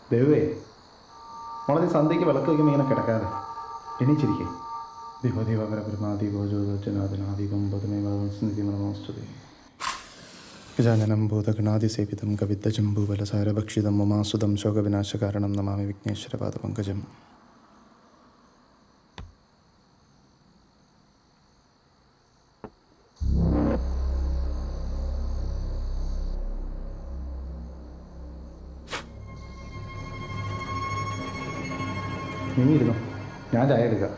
ദൈവേ മോളെ നീ സന്ധ്യയ്ക്ക് വിളക്ക് വയ്ക്കുമ്പോൾ ഇങ്ങനെ കിടക്കാതെ എണീച്ചിരിക്കേ ദീപദീപകരപരമാദീപോജോദനാഥനാദീപം പദമേവസ്തുതി ഗജാനനം ഭൂതഗണാതിസേവിതം കവിത്തജംബൂബലസാരഭക്ഷിതം മമാസുതം ശോകവിനാശകാരണം നമാമി വിഘ്നേശ്വരപാദപങ്കജം നീ ഇരുന്നു ഞാൻ ചായ എടുക്കാം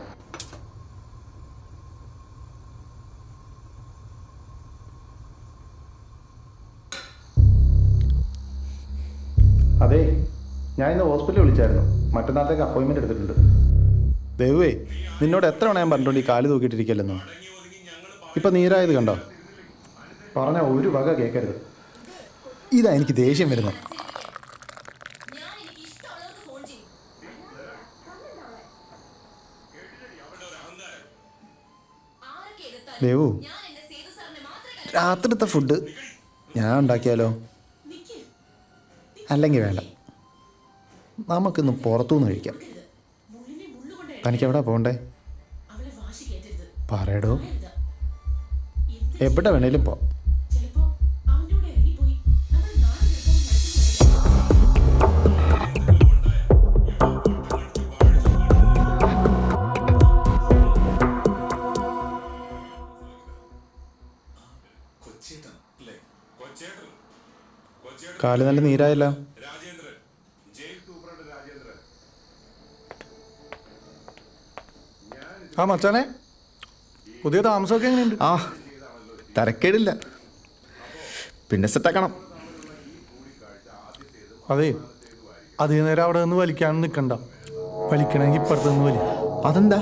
അതെ ഞാൻ ഇന്ന് ഹോസ്പിറ്റലിൽ വിളിച്ചായിരുന്നു മറ്റന്നാളത്തേക്ക് അപ്പോയിൻമെന്റ് എടുത്തിട്ടുണ്ട് ദൈവേ നിന്നോട് എത്ര തവണ ഞാൻ പറഞ്ഞിട്ടുണ്ട് ഈ കാല് തൂക്കിയിട്ടിരിക്കല്ലെന്നോ ഇപ്പൊ നീരായത് കണ്ടോ പറഞ്ഞ ഒരു വക കേൾക്കരുത് ഇതാ എനിക്ക് ദേഷ്യം വരുന്നത് ഞാൻ എനിക്ക് ഇഷ്ടമുള്ളവർക്ക് ഫോൺ ചെയ്യും ആരൊക്കെ എതിർത്താലും ദേവു ഞാൻ എന്റെ സേതു സാറിനെ മാത്രമേ രാത്രിത്തെ ഫുഡ് ഞാൻ ഉണ്ടാക്കിയാലോ നിക്ക് അല്ലെങ്കിൽ വേണ്ട നമുക്കിന്ന് പുറത്തുനിന്ന് കഴിക്കാം മുള്ളിനെ മുള്ളുകൊണ്ട് തനിക്ക് എവിടെ പോകണ്ടേ അവളെ വാശി കേട്ടരുത് പറയടോ എഴുതാ എന്ത് എവിടെ വേണേലും പോ ചിലപ്പോ അവന്റെ കൂടെ ഇറങ്ങിപ്പോയി നമ്മൾ നാളെ ചിലപ്പോൾ മരിച്ചു പോയേക്കാം. കൊച്ചേട്ടൻ അല്ലേ കൊച്ചേട്ടൻ കൊച്ചേട്ടൻ കാല് നല്ല നീരായല്ല രാജേന്ദ്രൻ ജയിൽ സൂപ്രണ്ട് രാജേന്ദ്രൻ ആ മച്ചാനെ പുതിയ താമസമൊക്കെ എങ്ങനെയുണ്ട് ആ തരക്കേടില്ല പിന്നെ സെറ്റാക്കണം അതെ അധിക നേരം അവിടെ നിന്ന് വലിക്കാൻ നിൽക്കണ്ട വലിക്കണമെങ്കിൽ ഇപ്പുറത്ത് നിന്ന് വലി അതെന്താ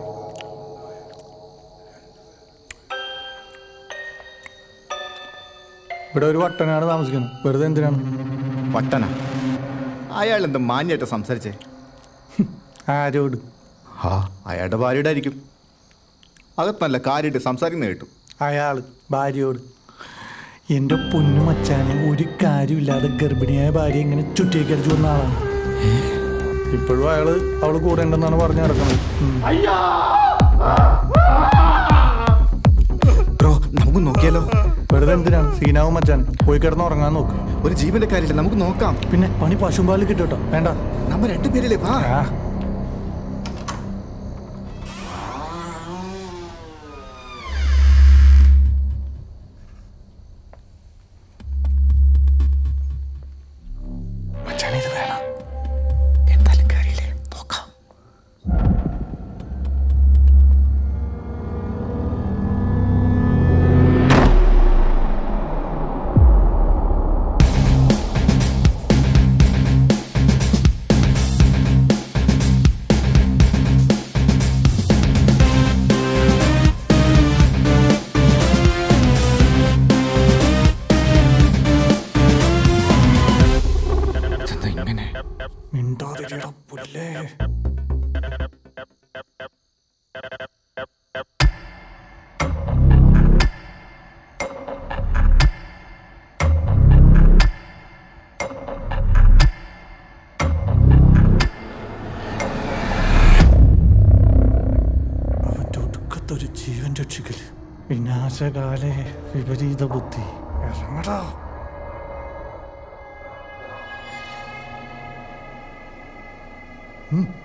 ഇവിടെ ഒരു വട്ടനാണ് താമസിക്കുന്നത് വെറുതെ എന്തിനാണ് വട്ടന അയാൾ എന്താ മാന്യായിട്ട് സംസാരിച്ചേ ആരോട് ആ അയാളുടെ ഭാര്യയുടെ ആയിരിക്കും അകത്ത് നല്ല കാര്യമായിട്ട് സംസാരിക്കുന്ന കേട്ടു അയാള് ഭാര്യയോട് എൻ്റെ പൊന്നു മച്ചാനെ ഒരു കാര്യമില്ലാതെ ഗർഭിണിയായ ഭാര്യ ഇങ്ങനെ ചുറ്റിയൊക്കെ അടിച്ചു വന്ന ആളാണ് ഇപ്പോഴും അയാള് അവള് കൂടെ ഉണ്ടെന്നാണ് പറഞ്ഞു നടക്കുന്നത് ഉം. ബ്രോ നമുക്ക് നോക്കിയാലോ വെറുതെ എന്തിനാണ് സീനാവും മച്ചാൻ പോയി കിടന്ന് ഉറങ്ങാൻ നോക്ക് ഒരു ജീവന്റെ കാര്യമില്ല നമുക്ക് നോക്കാം പിന്നെ പണി പശുമ്പാലിൽ കിട്ടും വേണ്ട നമ്മ രണ്ടുപേരില്ലേ വാ ആ മച്ചാനെ ഇത് വേണം എന്തായാലും കാര്യമില്ലേ നോക്കാം ഇതെന്താ ഇങ്ങനെ മിണ്ടാതിരിടാ പുല്ലേ അവന്റെ ഒടുക്കത്തൊരു ജീവൻ രക്ഷിക്കല് വിനാശകാലേ വിപരീത ബുദ്ധി ഇറങ്ങടാ ഉം